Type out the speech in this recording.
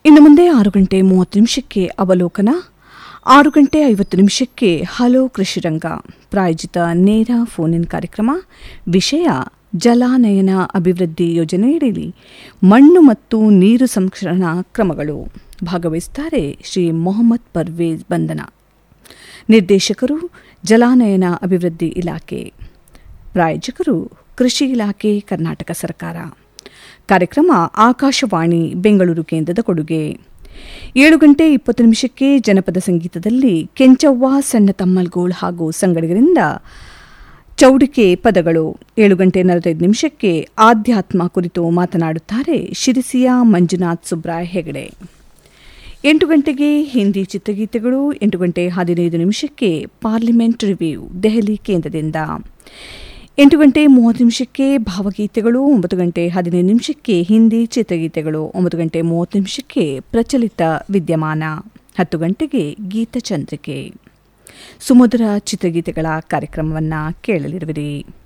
ಇನ್ನು ಮುಂದೆ ಆರು ಗಂಟೆ ಮೂವತ್ತು ನಿಮಿಷಕ್ಕೆ ಅವಲೋಕನ ಆರು ಗಂಟೆ ಐವತ್ತು ನಿಮಿಷಕ್ಕೆ ಹಲೋ ಕೃಷಿರಂಗ ಪ್ರಾಯೋಜಿತ ನೇರ ಫೋನ್ ಇನ್ ಕಾರ್ಯಕ್ರಮ ವಿಷಯ ಜಲಾನಯನ ಅಭಿವೃದ್ಧಿ ಯೋಜನೆಯಡಿಯಲ್ಲಿ ಮಣ್ಣು ಮತ್ತು ನೀರು ಸಂರಕ್ಷಣಾ ಕ್ರಮಗಳು ಭಾಗವಹಿಸುತ್ತಾರೆ ಶ್ರೀ ಮೊಹಮ್ಮದ್ ಪರ್ವೇಜ್ ಬಂಧನ ನಿರ್ದೇಶಕರು ಜಲಾನಯನ ಅಭಿವೃದ್ಧಿ ಇಲಾಖೆ ಪ್ರಾಯೋಜಕರು ಕೃಷಿ ಇಲಾಖೆ ಕರ್ನಾಟಕ ಸರ್ಕಾರ ಕಾರ್ಯಕ್ರಮ ಆಕಾಶವಾಣಿ ಬೆಂಗಳೂರು ಕೇಂದ್ರದ ಕೊಡುಗೆ ಏಳು ಗಂಟೆ ಇಪ್ಪತ್ತು ನಿಮಿಷಕ್ಕೆ ಜನಪದ ಸಂಗೀತದಲ್ಲಿ ಕೆಂಚವ್ವ ಸಣ್ಣ ತಮ್ಮಲ್ಗೋಳ್ ಹಾಗೂ ಸಂಗಡಿಗರಿಂದ ಚೌಡಿಕೆ ಪದಗಳು ಏಳು ಗಂಟೆ ನಲವತ್ತೈದು ನಿಮಿಷಕ್ಕೆ ಆಧ್ಯಾತ್ಮ ಕುರಿತು ಮಾತನಾಡುತ್ತಾರೆ ಶಿರಸಿಯ ಮಂಜುನಾಥ್ ಸುಬ್ರಾಯ್ ಹೆಗಡೆ ಎಂಟು ಗಂಟೆಗೆ ಹಿಂದಿ ಚಿತ್ರಗೀತೆಗಳು ಎಂಟು ಗಂಟೆ ಹದಿನೈದು ನಿಮಿಷಕ್ಕೆ ಪಾರ್ಲಿಮೆಂಟ್ ರಿವ್ಯೂ ದೆಹಲಿ ಕೇಂದ್ರದಿಂದ ಎಂಟು ಗಂಟೆ ಮೂವತ್ತು ನಿಮಿಷಕ್ಕೆ ಭಾವಗೀತೆಗಳು ಒಂಬತ್ತು ಗಂಟೆ ಹದಿನೈದು ನಿಮಿಷಕ್ಕೆ ಹಿಂದಿ ಚಿತ್ರಗೀತೆಗಳು ಒಂಬತ್ತು ಗಂಟೆ ಮೂವತ್ತು ನಿಮಿಷಕ್ಕೆ ಪ್ರಚಲಿತ ವಿದ್ಯಮಾನ ಹತ್ತು ಗಂಟೆಗೆ ಗೀತಚಂದ್ರಿಕೆ ಸುಮಧುರ ಚಿತ್ರಗೀತೆಗಳ ಕಾರ್ಯಕ್ರಮವನ್ನು ಕೇಳಲಿರುವಿರಿ